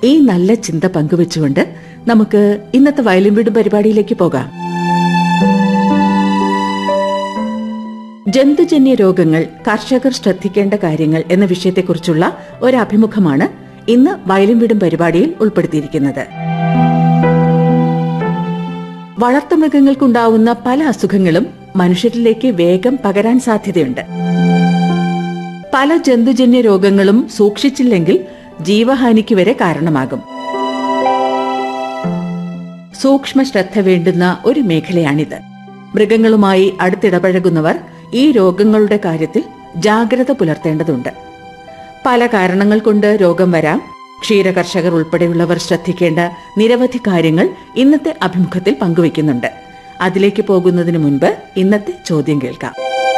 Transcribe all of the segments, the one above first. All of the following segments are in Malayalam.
ഈ നല്ല ചിന്ത പങ്കുവെച്ചുകൊണ്ട് നമുക്ക് ഇന്നത്തെ വയലിൻ വീട് പരിപാടിയിലേക്ക് പോകാം ജന്തുജന്യ രോഗങ്ങൾ കർഷകർ ശ്രദ്ധിക്കേണ്ട കാര്യങ്ങൾ എന്ന വിഷയത്തെക്കുറിച്ചുള്ള ഒരു അഭിമുഖമാണ് ഇന്ന് വയലിൻ വീടും പരിപാടിയിൽ ഉൾപ്പെടുത്തിയിരിക്കുന്നത് വളർത്തുമൃഗങ്ങൾക്കുണ്ടാവുന്ന പല അസുഖങ്ങളും മനുഷ്യരിലേക്ക് വേഗം പകരാൻ സാധ്യതയുണ്ട് പല ജന്തുജന്യ രോഗങ്ങളും സൂക്ഷിച്ചില്ലെങ്കിൽ ജീവഹാനിക്ക് വരെ കാരണമാകും സൂക്ഷ്മ ശ്രദ്ധ വേണ്ടുന്ന ഒരു മേഖലയാണിത് മൃഗങ്ങളുമായി അടുത്തിടപഴകുന്നവർ ഈ രോഗങ്ങളുടെ കാര്യത്തിൽ ജാഗ്രത പുലർത്തേണ്ടതുണ്ട് പല കാരണങ്ങൾ കൊണ്ട് രോഗം വരാം ക്ഷീരകർഷകർ ഉൾപ്പെടെയുള്ളവർ ശ്രദ്ധിക്കേണ്ട നിരവധി കാര്യങ്ങൾ ഇന്നത്തെ അഭിമുഖത്തിൽ പങ്കുവയ്ക്കുന്നുണ്ട് അതിലേക്ക് പോകുന്നതിന് മുൻപ് ഇന്നത്തെ ചോദ്യം കേൾക്കാം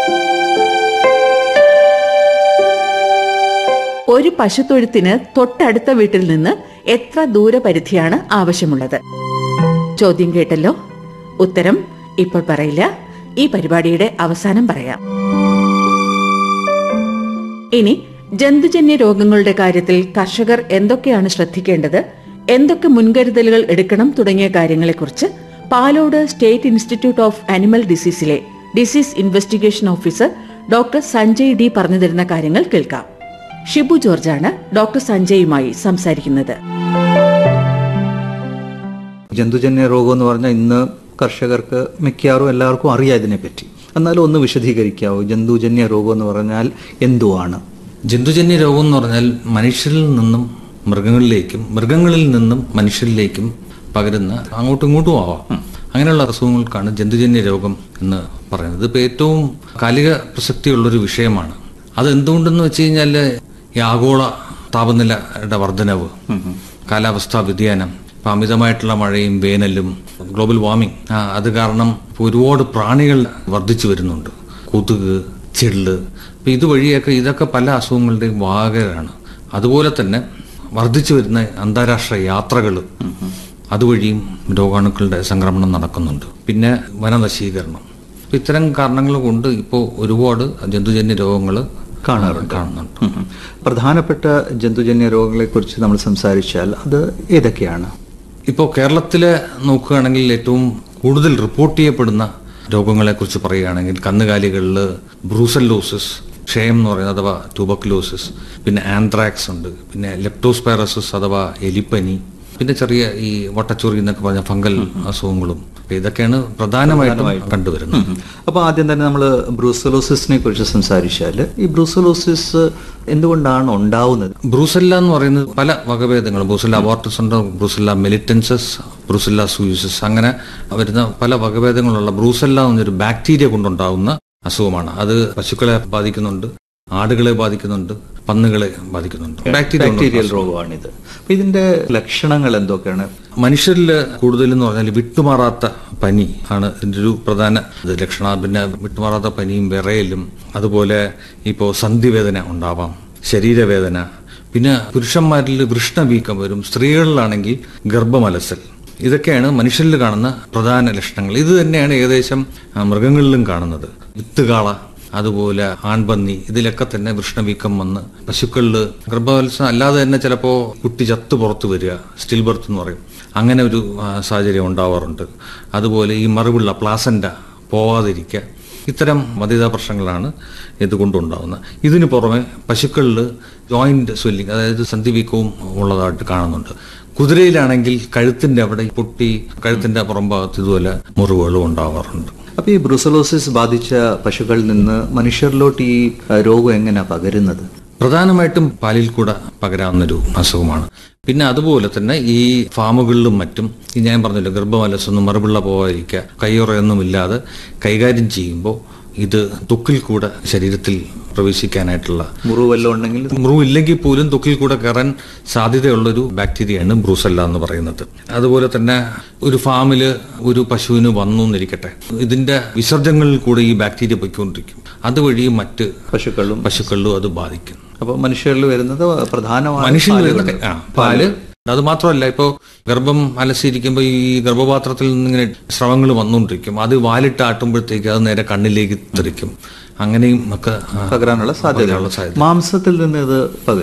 ഒരു പശുത്തൊഴുത്തിന് തൊട്ടടുത്ത വീട്ടിൽ നിന്ന് എത്ര ദൂരപരിധിയാണ് ആവശ്യമുള്ളത് ചോദ്യം കേട്ടല്ലോ ഉത്തരം ഇപ്പോൾ പറയില്ല ഈ പരിപാടിയുടെ അവസാനം പറയാം ഇനി ജന്തുജന്യ രോഗങ്ങളുടെ കാര്യത്തിൽ കർഷകർ എന്തൊക്കെയാണ് ശ്രദ്ധിക്കേണ്ടത് എന്തൊക്കെ മുൻകരുതലുകൾ എടുക്കണം തുടങ്ങിയ കാര്യങ്ങളെക്കുറിച്ച് Palode state institute of animal ഡിസീസിലെ disease investigation officer doctor Sanjay D പറഞ്ഞു തരുന്ന കാര്യങ്ങൾ കേൾക്കാം ഷിബു ജോർജാണ് ഡോക്ടർ സഞ്ജയുമായി സംസാരിക്കുന്നത് ജന്തുജന്യ രോഗം എന്ന് പറഞ്ഞാൽ ഇന്ന് കർഷകർക്ക് മിക്കവാറും എല്ലാവർക്കും അറിയാം ഇതിനെപ്പറ്റി എന്നാലും ഒന്ന് വിശദീകരിക്കാവോ ജന്തുജന്യ രോഗം എന്ന് പറഞ്ഞാൽ എന്തുവാണ് ജന്തുജന്യ രോഗം എന്ന് പറഞ്ഞാൽ മനുഷ്യരിൽ നിന്നും മൃഗങ്ങളിലേക്കും മൃഗങ്ങളിൽ നിന്നും മനുഷ്യരിലേക്കും പകരുന്ന അങ്ങോട്ടും ഇങ്ങോട്ടും ആവാം അങ്ങനെയുള്ള അസുഖങ്ങൾക്കാണ് ജന്തുജന്യ രോഗം എന്ന് പറയുന്നത് ഇപ്പൊ ഏറ്റവും കാലിക പ്രസക്തിയുള്ളൊരു വിഷയമാണ് അത് എന്തുകൊണ്ടെന്ന് വെച്ച് കഴിഞ്ഞാൽ ഈ ആഗോള താപനിലയുടെ വർധനവ് കാലാവസ്ഥാ വ്യതിയാനം ഇപ്പൊ അമിതമായിട്ടുള്ള മഴയും വേനലും ഗ്ലോബൽ വാർമിംഗ് ആ, അത് കാരണം ഇപ്പൊ ഒരുപാട് പ്രാണികൾ വർദ്ധിച്ചു വരുന്നുണ്ട് കൊതുക് ചെള്ള് അപ്പൊ ഇതുവഴിയൊക്കെ ഇതൊക്കെ പല അസുഖങ്ങളുടെയും വാഹകരാണ് അതുപോലെ തന്നെ വർദ്ധിച്ചു വരുന്ന അന്താരാഷ്ട്ര യാത്രകൾ അതുവഴിയും രോഗാണുക്കളുടെ സംക്രമണം നടക്കുന്നുണ്ട് പിന്നെ വനനശീകരണം അപ്പൊ ഇത്തരം കാരണങ്ങൾ കൊണ്ട് ഇപ്പോൾ ഒരുപാട് ജന്തുജന്യ രോഗങ്ങൾ കാണാറുണ്ട്. കാണുന്നുണ്ട് ഉം. പ്രധാനപ്പെട്ട ജന്തുജന്യ രോഗങ്ങളെക്കുറിച്ച് നമ്മൾ സംസാരിച്ചാൽ അത് ഏതൊക്കെയാണ് ഇപ്പോൾ കേരളത്തിലെ നോക്കുകയാണെങ്കിൽ ഏറ്റവും കൂടുതൽ റിപ്പോർട്ട് ചെയ്യപ്പെടുന്ന രോഗങ്ങളെക്കുറിച്ച് പറയുകയാണെങ്കിൽ കന്നുകാലികളിൽ ബ്രൂസല്ലോസിസ് ക്ഷയം എന്ന് പറയുന്നത് അഥവാ ട്യൂബക്ലോസിസ് പിന്നെ ആന്ത്രാക്സ് ഉണ്ട് പിന്നെ ലെപ്റ്റോസ്പൈറസിസ് അഥവാ എലിപ്പനി പിന്നെ ചെറിയ ഈ വട്ടച്ചൊറി എന്നൊക്കെ പറഞ്ഞ ഫംഗൽ അസുഖങ്ങളും അപ്പൊ ഇതൊക്കെയാണ് പ്രധാനമായിട്ടും കണ്ടുവരുന്നത് അപ്പോൾ ആദ്യം തന്നെ നമ്മൾ ബ്രൂസലോസിസിനെ കുറിച്ച് സംസാരിച്ചാൽ ഈ ബ്രൂസലോസിസ് എന്തുകൊണ്ടാണ് ഉണ്ടാവുന്നത് ബ്രൂസല്ല എന്ന് പറയുന്നത് പല വകഭേദങ്ങൾ ബ്രൂസല്ല അബോർട്ടസ് ഉണ്ട് ബ്രൂസല്ല മെലിറ്റൻസസ് ബ്രൂസല്ല സൂയിസസ് അങ്ങനെ വരുന്ന പല വകഭേദങ്ങളുള്ള ബ്രൂസല്ല എന്നൊരു ബാക്ടീരിയ കൊണ്ടുണ്ടാവുന്ന അസുഖമാണ് അത് പശുക്കളെ ബാധിക്കുന്നുണ്ട് ആടുകളെ ബാധിക്കുന്നുണ്ട് പന്നുകളെ ബാധിക്കുന്നുണ്ട് ബാക്ടീരിയ ബാക്ടീരിയൽ രോഗമാണിത് അപ്പൊ ഇതിന്റെ ലക്ഷണങ്ങൾ എന്തൊക്കെയാണ് മനുഷ്യരിൽ കൂടുതലെന്ന് പറഞ്ഞാൽ വിട്ടുമാറാത്ത പനി ആണ് ഇതിന്റെ ഒരു പ്രധാന ഇത് ലക്ഷണം പിന്നെ വിട്ടുമാറാത്ത പനിയും വിറയലും അതുപോലെ ഇപ്പോൾ സന്ധിവേദന ഉണ്ടാവാം ശരീരവേദന പിന്നെ പുരുഷന്മാരിൽ വൃഷ്ണവീക്കം വരും സ്ത്രീകളിലാണെങ്കിൽ ഗർഭമലസൽ ഇതൊക്കെയാണ് മനുഷ്യരിൽ കാണുന്ന പ്രധാന ലക്ഷണങ്ങൾ ഇത് തന്നെയാണ് ഏകദേശം ആ, മൃഗങ്ങളിലും കാണുന്നത് വിത്തുകാള അതുപോലെ ആൺപന്നി ഇതിലൊക്കെ തന്നെ വൃഷ്ണവീക്കം വന്ന് പശുക്കളിൽ ഗർഭവത്സം അല്ലാതെ തന്നെ ചിലപ്പോൾ കുട്ടി ചത്തു പുറത്തു വരിക സ്റ്റിൽ ബർത്ത് എന്ന് പറയും അങ്ങനെ ഒരു ആ, സാഹചര്യം ഉണ്ടാവാറുണ്ട് അതുപോലെ ഈ മറുപിള്ള പ്ലാസൻ്റ പോവാതിരിക്കുക ഇത്തരം വധിതാ പ്രശ്നങ്ങളാണ് ഇതുകൊണ്ടുണ്ടാകുന്നത് ഇതിനു പുറമെ പശുക്കളിൽ ജോയിന്റ് സ്വെല്ലിങ് അതായത് സന്ധിവീക്കവും ഉള്ളതായിട്ട് കാണുന്നുണ്ട് കുതിരയിലാണെങ്കിൽ കഴുത്തിന്റെ അവിടെ പൊട്ടി കഴുത്തിന്റെ പുറംഭാഗത്ത് ഇതുപോലെ മുറിവുകളും ഉണ്ടാവാറുണ്ട് അപ്പൊ ഈ ബ്രൂസലോസിസ് ബാധിച്ച പശുക്കളിൽ നിന്ന് മനുഷ്യരിലോട്ട് ഈ ആ, രോഗം എങ്ങനെയാ പകരുന്നത് പ്രധാനമായിട്ടും പാലിൽ കൂടെ പകരാവുന്നൊരു അസുഖമാണ് പിന്നെ അതുപോലെ തന്നെ ഈ ഫാമുകളിലും മറ്റും ഈ ഞാൻ പറഞ്ഞല്ലോ ഗർഭമലസൊന്നും മറുപിള്ള പോകാതിരിക്കുക കയ്യുറയൊന്നും ഇല്ലാതെ കൈകാര്യം ചെയ്യുമ്പോൾ ഇത് തൊക്കിൽ കൂടെ ശരീരത്തിൽ പ്രവേശിക്കാനായിട്ടുള്ള മുറിവ് വല്ലതും ഉണ്ടെങ്കിൽ ബ്രൂ ഇല്ലെങ്കിൽ പോലും തൊക്കിൽ കൂടെ കയറാൻ സാധ്യതയുള്ളൊരു ബാക്ടീരിയയാണ് ബ്രൂസല്ല എന്ന് പറയുന്നത് അതുപോലെ തന്നെ ഒരു ഫാമില് ഒരു പശുവിന് വന്നു എന്നിരിക്കട്ടെ ഇതിന്റെ വിസർജനങ്ങളിൽ കൂടെ ഈ ബാക്ടീരിയ പൊയ്ക്കൊണ്ടിരിക്കും അതുവഴി മറ്റ് പശുക്കളും പശുക്കളിലും അത് ബാധിക്കും അപ്പൊ മനുഷ്യരിൽ വരുന്നത് പ്രധാനമായ മനുഷ്യന് പാലുകൾ. വരുന്ന ആ, പാല് അത് മാത്രമല്ല ഇപ്പോൾ ഗർഭം അലസിയിരിക്കുമ്പോൾ ഈ ഗർഭപാത്രത്തിൽ നിന്ന് ഇങ്ങനെ സ്രവങ്ങൾ വന്നുകൊണ്ടിരിക്കും അത് വാലിട്ട് ആട്ടുമ്പോഴത്തേക്ക് അത് നേരെ കണ്ണിലേക്ക് തെറിക്കും അങ്ങനെയും ഒക്കെ ആ, പകരാനുള്ള സാധ്യത പകരാനുള്ള സാധ്യത മാംസത്തിൽ നിന്ന് ഇത് പകരും